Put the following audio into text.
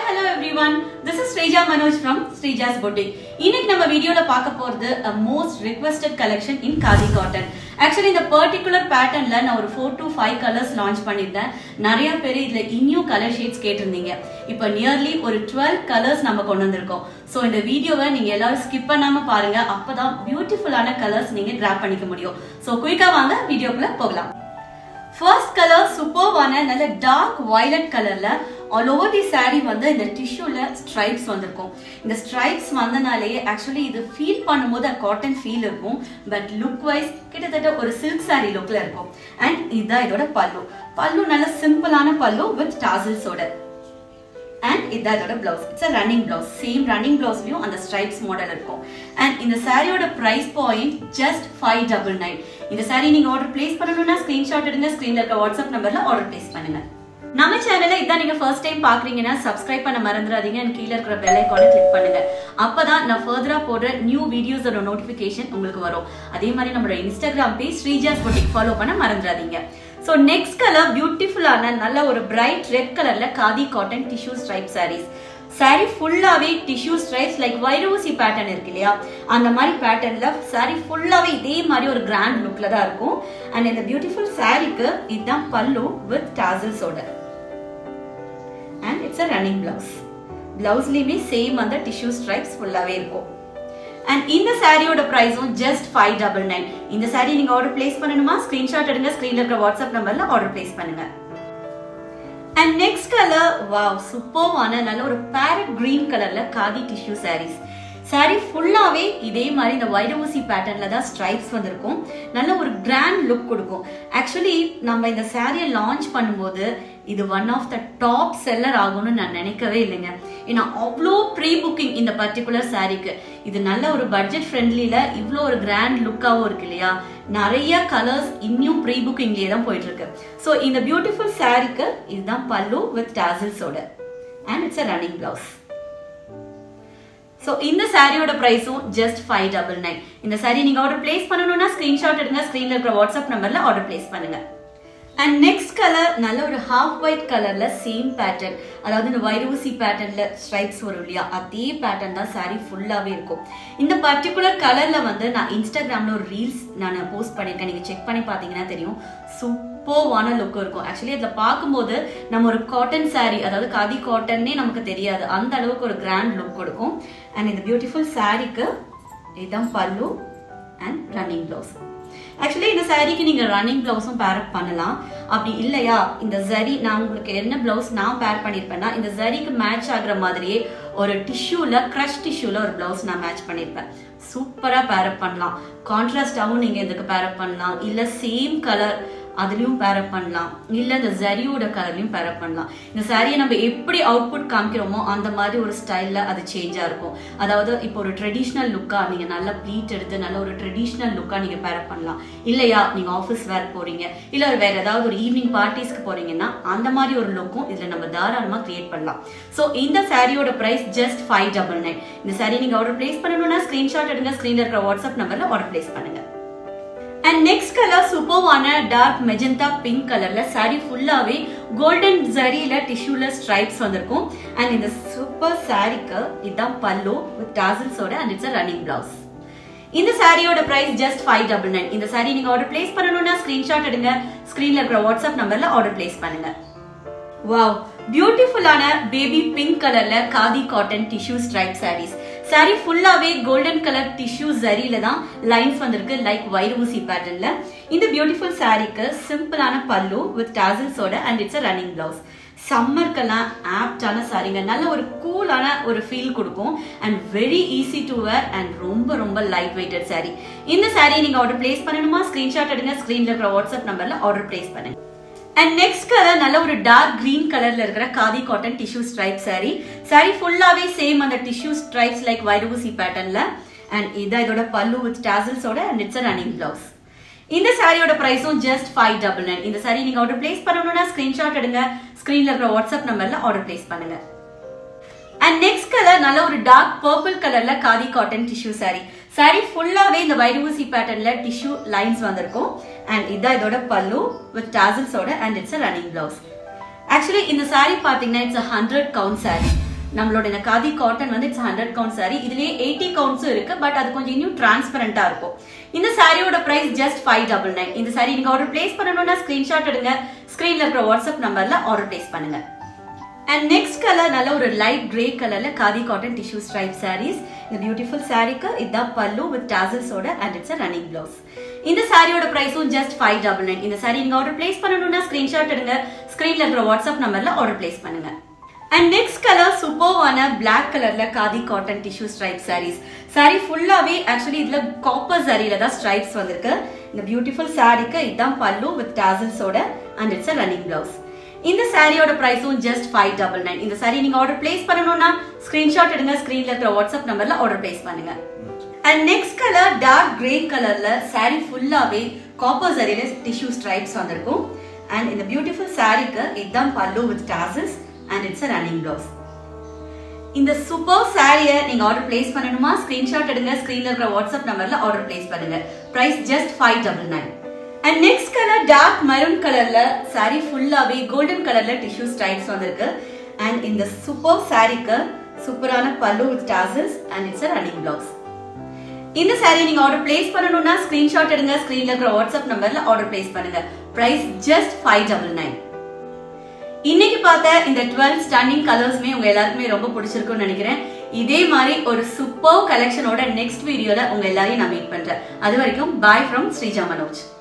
hello everyone this is Sreeja Manoj from Sreeja's boutique இன்னைக்கு நம்ம வீடியோல பார்க்க போறது most requested collection in khadi cotton actually இந்த பர்டிகுலர் பேட்டர்ன்ல நான் ஒரு four to five colours launch பண்ணியிருந்தேன் நிறைய பேர் இதுல இன்னும் கலர் ஷேட்ஸ் கேட்டிருந்தீங்க இப்போ நியர்லி ஒரு டுவெல் கலர்ஸ் நம்ம கொண்டு வந்திருக்கோம் ஸோ இந்த வீடியோவை நீங்க எல்லாரும் ஸ்கிப் பண்ணாம பாருங்க அப்பதான் பியூட்டிஃபுல்லான கலர்ஸ் நீங்க கிராப் பண்ணிக்க முடியும் ஸோ குயிக்கா வாங்க வீடியோக்குள்ள போகலாம் ஃபர்ஸ்ட் கலர் சூப்பர்வான நல்ல டார்க் வயலட் கலர்ல ஆல் ஓவர் தி saree வந்து இந்த டிஷ்யூல ஸ்ட்ரைப்ஸ் வந்திருக்கும் இந்த ஸ்ட்ரைப்ஸ் வந்தனாலே ஆக்சுவலி இது ஃபீல் பண்ணும்போது காட்டன் ஃபீல் இருக்கும் பட் லுக் வைஸ் கிட்டத்தட்ட ஒரு சில்க் saree லுக்ல இருக்கும் அண்ட் இதுதான் இதோட பல்லு பல்லு நல்ல சிம்பிளான பல்லு வித் டாசல்ஸோட அண்ட் இதான் இதோட blouse it's running blouse same running பிளவுஸ்லயும் அந்த ஸ்ட்ரைப்ஸ் மாடல் இருக்கும் அண்ட் இந்த சாரியோட price point just five double nine இந்த சாரி நீங்க ஆர்டர் பிளேஸ் பண்ணணும்னா ஸ்கிரீன்ஷாட் எடுங்க ஸ்கிரீன்ல இருக்க வாட்ஸ்அப் நம்பர்ல ஆர்டர் பிளேஸ் பண்ணுங்க நம்ம சேனலை இதான் நீங்க ஃபர்ஸ்ட் டைம் பாக்குறீங்கன்னா சப்ஸ்கிரைப் பண்ண மறந்துடாதீங்க அண்ட் கீழே இருக்கிற பெல் ஐக்கானை கிளிக் பண்ணுங்க அப்பதான் நான் ஃபர்தரா போடுற நியூ வீடியோஸோட நோட்டிபிகேஷன் உங்களுக்கு வரும் அதே மாதிரி நம்மளோட Instagram page Sreeja's boutique follow பண்ண மறந்துடாதீங்க ஸோ நெக்ஸ்ட் கலர் பியூட்டிஃபுல்லான நல்ல ஒரு பிரைட் ரெட் கலர்ல khadi cotton tissue stripe saris sari ஃபுல்லாவே டிஷ்யூ ஸ்ட்ரைப்ஸ் லைக் வைரோசி பேட்டர்ன் இருக்கு இல்லையா அந்த மாதிரி பேட்டர்ன்ல சாரி ஃபுல்லாவே இதே மாதிரி ஒரு கிராண்ட் லுக்ல தான் இருக்கும் அண்ட் இந்த பியூட்டிஃபுல் சாரிக்கு இதுதான் பல்லு வித் டாசல்ஸோட and it's a running blouse பிளவுஸ்லயுமே சேம் அந்த டிஷ்யூ ஸ்ட்ரைப்ஸ் ஃபுல்லாவே இருக்கும் அண்ட் இந்த சாரியோட பிரைஸும் ஜஸ்ட் ஃபைவ் டபுள் நைன் இந்த சாரி நீங்க ஆர்டர் பிளேஸ் பண்ணணுமா ஸ்கிரீன்ஷாட் எடுங்க ஸ்கிரீன்ல இருக்கிற வாட்ஸ்அப் நம்பர்ல ஆர்டர் பிளேஸ் பண்ணுங்க அண்ட் நெக்ஸ்ட் கலர் வாவ் சூப்பர்வான நல்ல ஒரு பேரட் கிரீன் கலர்ல காதி டிஷ்யூ சாரீஸ் சாரி ஃபுல்லாவே இதே மாதிரி இந்த வைரவூசி பேட்டர்ன்ல தான் ஸ்ட்ரைப்ஸ் வந்திருக்கும் நல்ல ஒரு கிராண்ட் லுக் கொடுக்கும் ஆக்சுவலி நம்ம இந்த சாரியை லான்ச் பண்ணும்போது இது one of the top seller ஆகும்னு நான் நினைக்கவே இல்லைங்க ஏன்னா அவ்வளோ ப்ரீ புக்கிங் இந்த பர்டிகுலர் சாரிக்கு இது நல்ல ஒரு பட்ஜெட் ஃப்ரெண்ட்லியில இவ்வளோ ஒரு கிராண்ட் லுக்காகவும் இருக்கு இல்லையா நிறைய கலர்ஸ் இன்னும் ப்ரீ புக்கிங்லேயே தான் போயிட்டு இருக்கு ஸோ இந்த பியூட்டிஃபுல் சாரிக்கு இதுதான் பல்லு வித் டாசல்ஸோட and it's a running blouse so இந்த சாரியோட ப்ரைஸும் ஜஸ்ட் ஃபைவ் டபுள் நைன் இந்த சாரி நீங்க ஆர்டர் பிளேஸ் பண்ணணும்னா ஸ்கிரீன்ஷாட் எடுங்க ஸ்கிரீன்ல இருக்கிற வாட்ஸ்அப் நம்பர்ல ஆர்டர் பிளேஸ் பண்ணுங்க அண்ட் நெக்ஸ்ட் கலர் நல்ல ஒரு ஹாஃப் ஒயிட் கலர்ல சேம் பேட்டர்ன் அதாவது இந்த வைரூசி பேட்டர்ன்ல ஸ்ட்ரைப்ஸ் வரும் இல்லையா அதே பேட்டர்ன் தான் சாரி ஃபுல்லாவே இருக்கும் இந்த பர்டிகுலர் கலர்ல வந்து நான் இன்ஸ்டாகிராம்ல ஒரு ரீல்ஸ் நான் போஸ்ட் பண்ணிருக்கேன் நீங்க செக் பண்ணி பாத்தீங்கன்னா தெரியும் சூப்பர்வான லுக் இருக்கும் ஆக்சுவலி அதுல பார்க்கும்போது நம்ம ஒரு காட்டன் சாரி அதாவது காதி காட்டன்னே நமக்கு தெரியாது அந்த அளவுக்கு ஒரு கிராண்ட் லுக் கொடுக்கும் அண்ட் இந்த பியூட்டிஃபுல் சாரிக்கு இதுதான் பல்லு அண்ட் ரன்னிங் பிளவுஸ் ஆக்சுவலி இந்த சாரிக்கு நீங்க ரன்னிங் பிளவுஸும் பேர் அப் பண்ணலாம் அப்படி இல்லையா இந்த ஜரி நான் உங்களுக்கு என்ன பிளவுஸ் நான் பேர் பண்ணிருப்பேன்னா இந்த ஜரிக்கு மேட்ச் ஆகுற மாதிரியே ஒரு டிஷ்யூல கிரஷ் டிஷ்யூல ஒரு பிளவுஸ் நான் மேட்ச் பண்ணிருப்பேன் சூப்பரா பேர் அப் பண்ணலாம் கான்ட்ராஸ்டாவும் நீங்க இதுக்கு பேர் அப் பண்ணலாம் இல்ல சேம் கலர் அதுலயும் பேரப் பண்ணலாம் இல்ல இந்த ஜரியோட கலர்லயும் பேரப் பண்ணலாம் இந்த சாரியை நம்ம எப்படி அவுட்புட் காமிக்கிறோமோ அந்த மாதிரி ஒரு ஸ்டைல்ல அது சேஞ்சா இருக்கும் அதாவது இப்போ ஒரு ட்ரெடிஷ்னல் லுக்கா நீங்க நல்ல ப்ளீட் எடுத்து நல்ல ஒரு ட்ரெடிஷ்னல் லுக்கா நீங்க பேரப் பண்ணலாம் இல்லையா நீங்க ஆஃபீஸ் வேர் போறீங்க இல்ல வேற ஏதாவது ஒரு ஈவினிங் பார்ட்டிஸ்க்கு போறீங்கன்னா அந்த மாதிரி ஒரு லுக்கும் இதுல நம்ம தாராளமா கிரியேட் பண்ணலாம் சோ இந்த சாரியோட price just five double nine இந்த சாரி நீங்க ஆர்டர் பிளேஸ் பண்ணணும்னா ஸ்கிரீன்ஷாட் எடுங்க ஸ்கிரீன்ல இருக்கிற வாட்ஸ்அப் நம்பர்ல ஆர்டர் பிளேஸ் பண்ணுங்க அண்ட் நெக்ஸ்ட் கலர் சூப்பர்வான டார்க் மெஜந்தா பிங்க் கலர்ல சாரி ஃபுல்லாவே கோல்டன் ஜரியில டிஷ்யூல ஸ்ட்ரைப்ஸ் வந்திருக்கும் அண்ட் இந்த சூப்பர் சாரிக்கு இதுதான் பல்லு வித் டாசல்ஸோட அண்ட் இட்ஸ் ரன்னிங் பிளவுஸ் இந்த சாரியோட price just five double nine இந்த சாரி நீங்க ஆர்டர் பிளேஸ் பண்ணணும்னா ஸ்கிரீன்ஷாட் எடுங்க ஸ்கிரீன்ல இருக்கிற வாட்ஸ்அப் நம்பர்ல ஆர்டர் பிளேஸ் பண்ணுங்க வாவ் பியூட்டிஃபுல்லான பேபி பிங்க் கலர்ல khadi cotton tissue stripe saris sari ஃபுல்லாவே கோல்டன் கலர் டிஷ்யூ ஜரியில தான் லைன்ஸ் வந்திருக்கு லைக் வைரூசி பேட்டர்ன்ல இந்த பியூட்டிஃபுல் சாரிக்கு சிம்பிளான பல்லு வித் டாசல்ஸோட அண்ட் இட்ஸ் ரன்னிங் பிளவுஸ் சம்மருக்கெல்லாம் ஆப்டான சாரிங்க நல்ல ஒரு கூலான ஒரு ஃபீல் கொடுக்கும் and very easy to wear and ரொம்ப ரொம்ப லைட் வெயிட்டட் சாரி இந்த சாரி நீங்க ஆர்டர் பிளேஸ் பண்ணணுமா ஸ்கிரீன்ஷாட் எடுங்க ஸ்கிரீன்ல இருக்கிற வாட்ஸ்அப் நம்பர்ல ஆர்டர் பிளேஸ் பண்ணுங்க அண்ட் நெக்ஸ்ட் கலர் நல்ல ஒரு டார்க் கிரீன் கலர்ல இருக்கிற khadi cotton tissue stripe sari sari ஃபுல்லாவே சேம் அந்த டிஷ்யூ ஸ்ட்ரைப்ஸ் லைக் வைரூசி பேட்டர்ன்ல அண்ட் இதான் இதோட பல்லு வித் டாசல்ஸோட அண்ட் இட்ஸ் ரன்னிங் பிளவுஸ் இந்த சாரியோட பிரைஸும் ஜஸ்ட் ஃபைவ் டபுள் நைன் இந்த சாரி நீங்க ஆர்டர் பிளேஸ் பண்ணணும்னா ஸ்கிரீன்ஷாட் எடுங்க ஸ்கிரீன்ல இருக்கிற வாட்ஸ்அப் நம்பர்ல ஆர்டர் பிளேஸ் பண்ணுங்க அண்ட் நெக்ஸ்ட் கலர் நல்ல ஒரு டார்க் பர்பிள் கலர்ல காதி காட்டன் டிஷ்யூ சாரி சாரி ஃபுல்லாவே இந்த வைரூசி பேட்டர்ன்ல டிஷ்யூ லைன்ஸ் வந்திருக்கும் அண்ட் இதான் இதோட பல்லு வித் டாசல்ஸோட and it's running blouse actually இந்த சாரி பாத்தீங்கன்னா இட்ஸ் ஹண்ட்ரட் கவுண்ட் சாரி நம்மளோட இந்த காதி காட்டன் வந்து இட்ஸ் ஹண்ட்ரட் கவுண்ட் சாரி இதுலயே எயிட்டி கவுண்ட்ஸும் இருக்கு பட் அது கொஞ்சம் இன்னும் டிரான்ஸ்பரண்டா இருக்கும் இந்த சாரியோட price just five double nine இந்த சாரி நீங்க ஆர்டர் பிளேஸ் பண்ணணும்னா ஸ்கிரீன்ஷாட் எடுங்க ஸ்கிரீன்ல இருக்கிற வாட்ஸ்அப் நம்பர்ல ஆர்டர் பிளேஸ் பண்ணுங்க அண்ட் நெக்ஸ்ட் கலர் நல்ல ஒரு லைட் கிரே கலர்ல khadi cotton tissue stripe saris இந்த பியூட்டிஃபுல் சாரிக்கு இதான் பல்லு வித் டாசல்ஸோட அண்ட் இட்ஸ் ரன்னிங் பிளவுஸ் இந்த சாரியோட பிரைஸும் ஜஸ்ட் ஃபைவ் டபுள் நைன் இந்த சாரி நீங்க ஆர்டர் பிளேஸ் பண்ணணும்னா ஸ்கிரீன்ஷாட் எடுங்க ஸ்கிரீன்ல இருக்கிற வாட்ஸ்அப் நம்பர்ல ஆர்டர் பிளேஸ் பண்ணுங்க அண்ட் நெக்ஸ்ட் கலர் சூப்பர்வான பிளாக் கலர்ல khadi cotton tissue stripe saris sari ஃபுல்லாவே ஆக்சுவலி இதுல காப்பர் சாரியில தான் ஸ்ட்ரைப்ஸ் வந்திருக்கு இந்த பியூட்டிஃபுல் சாரிக்கு இதான் பல்லு வித் டாசல்ஸோட அண்ட் இட்ஸ் ரன்னிங் பிளவுஸ் இந்த சாரியோட பிரைஸும் ஜஸ்ட் ஃபைவ் டபுள் நைன் இந்த சாரி நீங்க ஆர்டர் பிளேஸ் பண்ணணும்னா ஸ்கிரீன்ஷாட் எடுங்க ஸ்கிரீன்ல இருக்கிற வாட்ஸ்அப் நம்பர்ல ஆர்டர் பிளேஸ் பண்ணுங்க and next colour dark grey கலர்ல சாரி ஃபுல்லாவே காப்பர் சரியில டிஷ்யூ ஸ்ட்ரைப்ஸ் வந்திருக்கும் அண்ட் இந்த பியூட்டிஃபுல் சாரிக்கு இதுதான் pallu with tassels and it's running blouse இந்த சூப்பர் சாரியை நீங்க ஆர்டர் பிளேஸ் பண்ணணுமா ஸ்கிரீன்ஷாட் எடுங்க ஸ்கிரீன்ல இருக்கிற வாட்ஸ்அப் நம்பர்ல ஆர்டர் பிளேஸ் பண்ணுங்க price just five double nine and next colour dark maroon கலர்ல சாரி ஃபுல்லாவே கோல்டன் கலர்ல டிஷ்யூ ஸ்டைல்ஸ் வந்திருக்கு அண்ட் இந்த சூப்பர் சாரிக்கு சூப்பரான pallu with tassels and it's running blouse இந்த சாரி நீங்க ஆர்டர் பிளேஸ் பண்ணணும்னா ஸ்கிரீன்ஷாட் எடுங்க ஸ்கிரீன்ல இருக்கிற வாட்ஸ்அப் நம்பர்ல ஆர்டர் பிளேஸ் பண்ணுங்க price just five double nine இன்னைக்கு பார்த்த இந்த டுவெல் ஸ்டன்னிங் கலர்ஸ்மே உங்க எல்லாருக்குமே ரொம்ப பிடிச்சிருக்கும்னு நினைக்கிறேன் இதே மாதிரி ஒரு சூப்பர் கலெக்ஷனோட நெக்ஸ்ட் வீடியோல உங்க எல்லாரையும் நான் மீட் பண்றேன் அது வரைக்கும் பாய் ஃப்ரம் ஸ்ரீஜா மனோஜ்